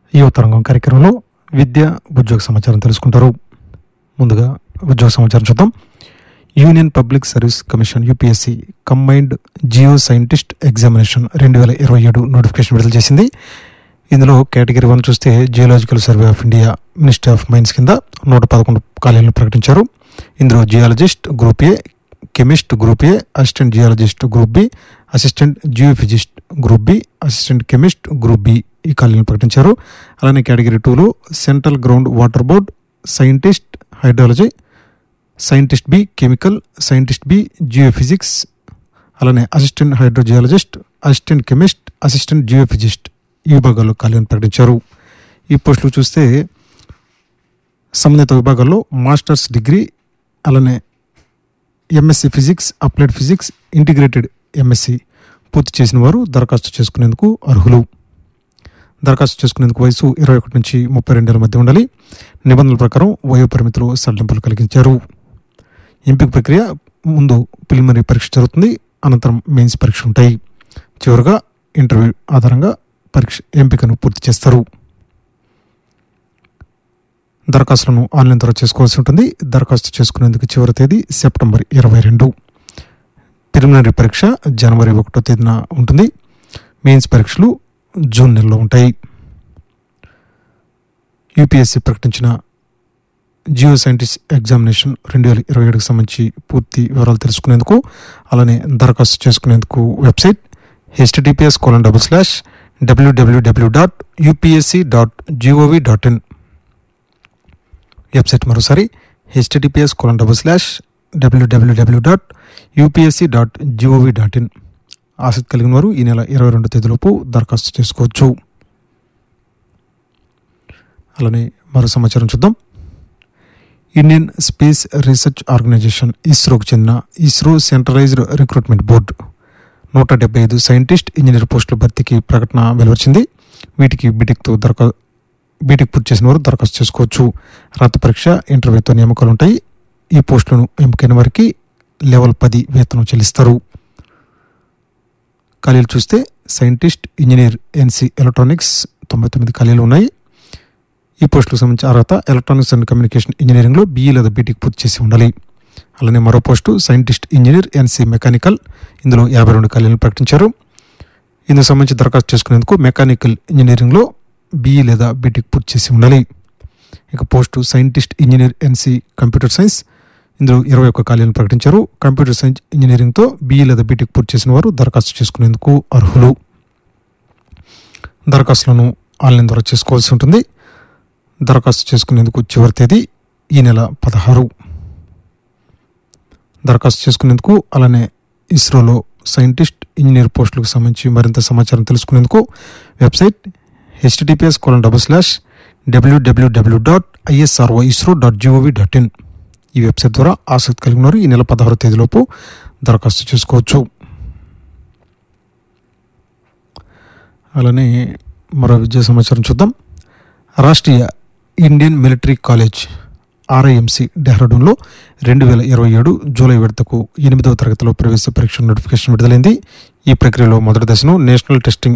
యువతరంగం కార్యక్రమంలో విద్య ఉద్యోగ సమాచారం తెలుసుకుంటారు ముందుగా ఉద్యోగ సమాచారం చూద్దాం union public service commission UPSC combined geoscientist examination రెండు వేల ఇరవై ఏడు నోటిఫికేషన్ విడుదల చేసింది ఇందులో కేటగిరీ వన్ చూస్తే geological survey of India ministry of mines కింద నూట పదకొండు ఖాళీలను ప్రకటించారు ఇందులో geologist group A chemist group A assistant geologist group B assistant geophysicist group B assistant chemist group B ఈ ఖాళీలను ప్రకటించారు అలానే కేటగిరీ టూలో central ground water board scientist hydrology scientist B chemical scientist B geophysics అలానే assistant hydrogeologist assistant chemist assistant geophysicist ఈ విభాగాల్లో ఖాళీలను ప్రకటించారు ఈ పోస్టులు చూస్తే సంబంధిత విభాగాల్లో మాస్టర్స్ డిగ్రీ అలానే MSc physics applied physics integrated MSc పూర్తి చేసిన వారు దరఖాస్తు చేసుకునేందుకు అర్హులు దరఖాస్తు చేసుకునేందుకు వయసు ఇరవై ఒకటి నుంచి ముప్పై రెండేళ్ల మధ్య ఉండాలి నిబంధనల ప్రకారం వయో పరిమితులు సడలింపులు కలిగించారు ఎంపిక ప్రక్రియ ముందు ప్రిలిమినరీ పరీక్ష జరుగుతుంది అనంతరం మెయిన్స్ పరీక్ష ఉంటాయి చివరగా ఇంటర్వ్యూ ఆధారంగా పరీక్ష ఎంపికను పూర్తి చేస్తారు దరఖాస్తులను ఆన్లైన్ ద్వారా చేసుకోవాల్సి ఉంటుంది దరఖాస్తు చేసుకునేందుకు చివరి తేదీ సెప్టెంబర్ ఇరవై రెండు ప్రిలిమినరీ పరీక్ష జనవరి ఒకటో తేదీన ఉంటుంది మెయిన్స్ పరీక్షలు జూన్ నెలలో ఉంటాయి యూపీఎస్సీ ప్రకటించిన జియో సైంటిస్ట్ ఎగ్జామినేషన్ రెండు వేల ఇరవై ఏడుకి సంబంధించి పూర్తి వివరాలు తెలుసుకునేందుకు అలానే దరఖాస్తు చేసుకునేందుకు website HTTPS colon double slash WWW dot UPSC dot GOV dot in website మరోసారి HTTPS colon double slash WWW dot UPSC dot GOV dot in ఆసక్తి కలిగిన వారు ఈ నెల ఇరవై రెండు తేదీలోపు దరఖాస్తు చేసుకోవచ్చు అలానే మరో సమాచారం చూద్దాం ఇండియన్ స్పేస్ రీసెర్చ్ ఆర్గనైజేషన్ ఇస్రోకు చెందిన ఇస్రో సెంట్రలైజ్డ్ రిక్రూట్మెంట్ బోర్డు నూట డెబ్బై ఐదు సైంటిస్ట్ ఇంజనీర్ పోస్టుల భర్తీకి ప్రకటన వెలువరించింది వీటికి బీటెక్తో దరఖా బీటెక్ పూర్తి చేసిన వారు దరఖాస్తు చేసుకోవచ్చు రాత పరీక్ష ఇంటర్వ్యూతో నియామకాలు ఉంటాయి ఈ పోస్టులను ఎంపికైన వారికి లెవెల్ పది వేతనం చెల్లిస్తారు ఖాళీలు చూస్తే సైంటిస్ట్ ఇంజనీర్ ఎన్సీ ఎలక్ట్రానిక్స్ తొంభై తొమ్మిది ఖాళీలు ఉన్నాయి ఈ పోస్టులకు సంబంధించి అర్హత ఎలక్ట్రానిక్స్ అండ్ కమ్యూనికేషన్ ఇంజనీరింగ్లో బీఈ లేదా బీటెక్ పూర్తి చేసి ఉండాలి అలానే మరో post scientist engineer SC mechanical ఇందులో యాభై రెండు ఖాళీలను ప్రకటించారు ఇందుకు సంబంధించి దరఖాస్తు చేసుకునేందుకు మెకానికల్ ఇంజనీరింగ్లో బీఈ లేదా బీటెక్ పూర్తి చేసి ఉండాలి ఇక post scientist engineer SC computer science ఇందులో ఇరవై ఒక్క ఖాళీలను ప్రకటించారు కంప్యూటర్ సైన్స్ ఇంజనీరింగ్తో బీఈ లేదా బీటెక్ పూర్తి చేసిన వారు దరఖాస్తు చేసుకునేందుకు అర్హులు దరఖాస్తులను ఆన్లైన్ ద్వారా చేసుకోవాల్సి ఉంటుంది దరఖాస్తు చేసుకునేందుకు చివరి తేదీ ఈ నెల పదహారు దరఖాస్తు చేసుకునేందుకు అలానే ఇస్రోలో సైంటిస్ట్ ఇంజనీర్ పోస్టులకు సంబంధించి మరింత సమాచారం తెలుసుకునేందుకు website HTTPS colon double slash WWW dot ISRO ISRO dot GOV dot in ఈ వెబ్సైట్ ద్వారా ఆసక్తి కలిగిన వారు ఈ నెల పదహారు తేదీలోపు దరఖాస్తు చేసుకోవచ్చు అలానే మరో విద్యా సమాచారం చూద్దాం Rashtriya Indian military college RIMC డెహ్రాడూన్లో రెండు వేల ఇరవై ఏడు జూలై విడతకు ఎనిమిదవ తరగతిలో ప్రవేశ పరీక్ష నోటిఫికేషన్ విడుదలైంది ఈ ప్రక్రియలో మొదటి దశను నేషనల్ టెస్టింగ్